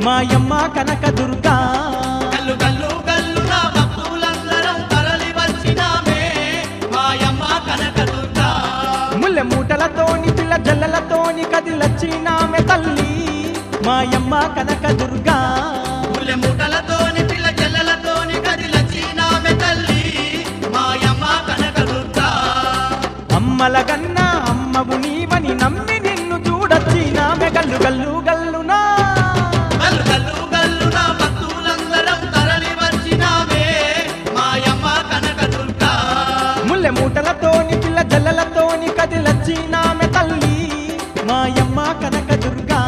మాయమ్మ కనకదుర్గా గల్లు గల్లు గల్లున భక్తులందరం తరలి వచ్చినామే మాయమ్మ కనకదుర్గా ముల్లె మూటలతోని పిల్ల జల్లలతోని కదిలచ్చినామె తల్లి మాయమ్మ కనకదుర్గా ముల్లె మూటలతోని పిల్ల జల్లలతోని కదిలచ్చినామె తల్లి మాయమ్మ కనకదుర్గా అమ్మల గన్న అమ్మవు నీవని నమ్మి నిన్ను చూడచ్చినామె గల్లు గల్లు గల్లునా గల్లు గల్లు గల్లున భక్తులందరం తరలి వచ్చినామే మాయమ్మ కనకదుర్గా ముల్లె మూటలతోని పిల్ల జల్లలతోని కదిలచ్చినామె తల్లి మాయమ్మ కనకదుర్గా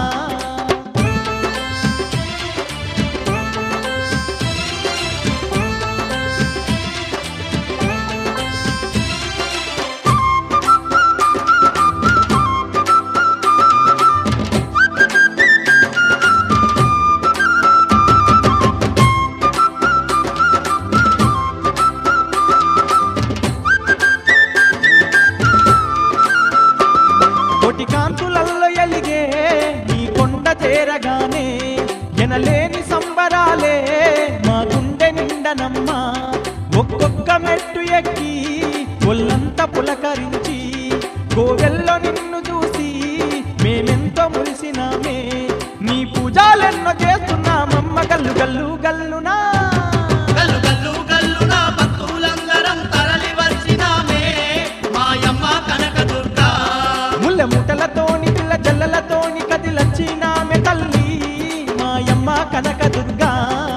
కోటి కాంతులల్లో ఎలిగే నీ కొండ చేరగానే ఎనలేని సంబరాలే మా గుండె నిండనమ్మ ఒక్కొక్క మెట్టు ఎక్కి ఒళ్ళంతా పులకరించి కోవెల్లో నిన్ను చూసి మేమెంతో మురిసినామే నీ పూజాలెన్నో చేస్తున్నామమ్మ గల్లు గల్లు గల్లునా గల్లు గల్లు గల్లున భక్తులందరం తరలి వచ్చినామే మాయమ్మ కనకదుర్గా ముల్లె ముటలతోని పిల్ల జల్లలతోని కదిలచ్చినామె తల్లి మాయమ్మ కనకదుర్గా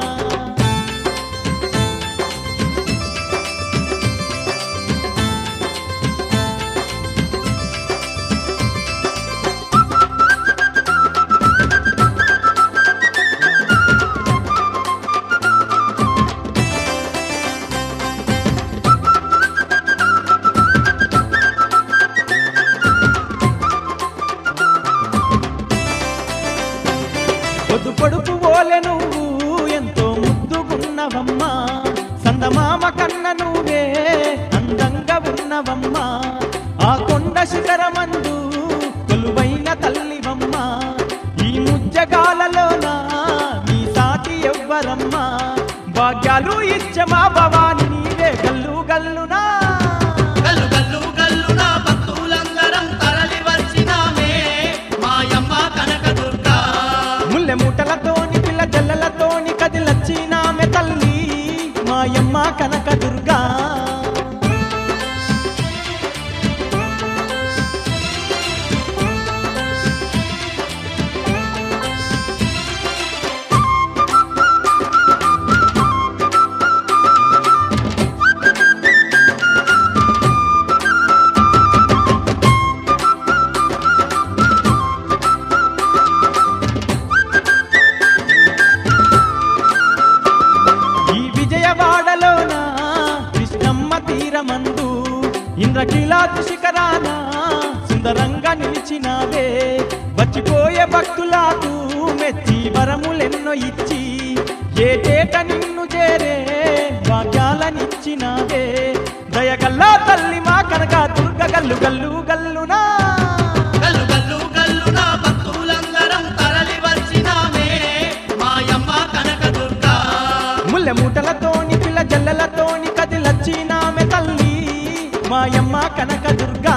పొద్దు పొడుపు ఓలె నువ్వు ఎంతో ముద్దుగున్నవమ్మా సందమామ కన్న నువ్వే అందంగా ఉన్నవమ్మా ఆ కొండ శిఖరమందు కొలువైన తల్లివమ్మా ఈ ముజ్జగాలలోన నీ సాటి ఎవ్వరమ్మా భాగ్యాలు ఇచ్చే మా భవాని నీవే గల్లు గల్లునా గల్లు గల్లు గల్లున భక్తులందరం తరలి వచ్చినామే మాయమ్మ కనకదుర్గా ముల్లె మూటలతోని పిల్ల జల్లలతోని కదిలచ్చినామె తల్లి మాయమ్మ కనకదుర్గా ఈ విజయవాడలోన కృష్ణమ్మ తీరమందు ఇంద్రకీలాద్రి శిఖరాన సుందరంగా నిలిచినావే వచ్చిపోయే భక్తులకు మెచ్చి వరములెన్నో ఇచ్చి ఏటేట నిన్ను చేరే భాగ్యాలనిచ్చినావే దయగల్లా తల్లి మా కనక దుర్గ గల్లు గల్లు గల్లునా గల్లు గల్లు గల్లున భక్తులందరం తరలి వచ్చినామే మాయమ్మ కనకదుర్గా ముల్లె మూటలతోని పిల్ల జల్లలతోని కదిలచ్చినామె తల్లి మాయమ్మ కనకదుర్గా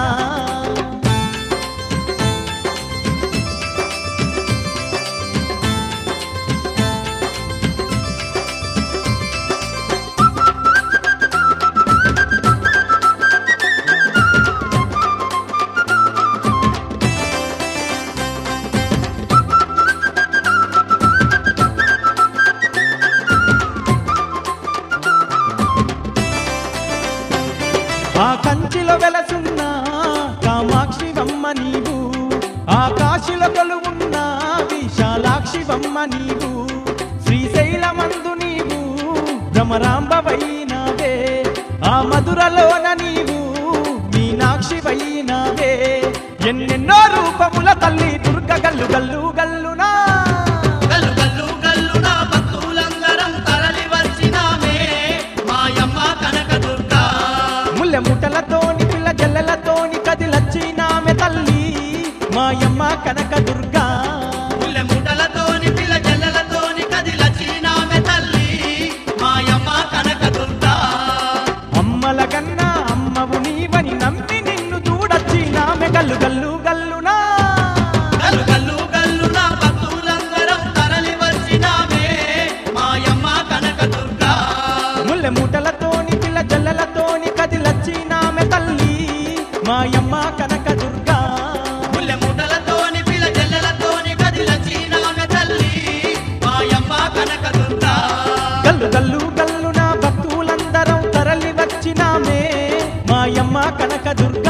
ఆ కంచిలో వెలసున్న కామాక్షి వమ్మ నీవు ఆకాశిలో కొలువున్న విశాలాక్షి వమ్మ నీవు శ్రీశైలమందు నీవు భ్రమరాంబవైనావే ఆ మధురలోన నీవు మీనాక్షి వైనావే ఎన్నెన్నో రూపముల తల్లి దుర్గ గల్లు గల్లు గల్లునా గల్లు గల్లు గల్లున భక్తులందరం తరలి వచ్చినామే మాయమ్మ కనకదుర్గా ముల్లె ముటలతోని పిల్ల జల్లలతోని కదిలచ్చినామె తల్లి మాయమ్మ కనకదుర్గా ముల్లె ముటలతోని పిల్ల జల్లలతో ముల్లె మూటలతోని పిల్ల జల్లలతోని కదిలచ్చినామె తల్లి మాయమ్మ కనక దుర్గా ముల్లె మూటలతోని పిల్ల జల్లెలతోని కదిలచ్చినామె తల్లి మాయమ్మ కనకదుర్గా గల్లు గల్లు గల్లు నా భక్తులందరం తరలి వచ్చినామే మాయమ్మ కనక దుర్గా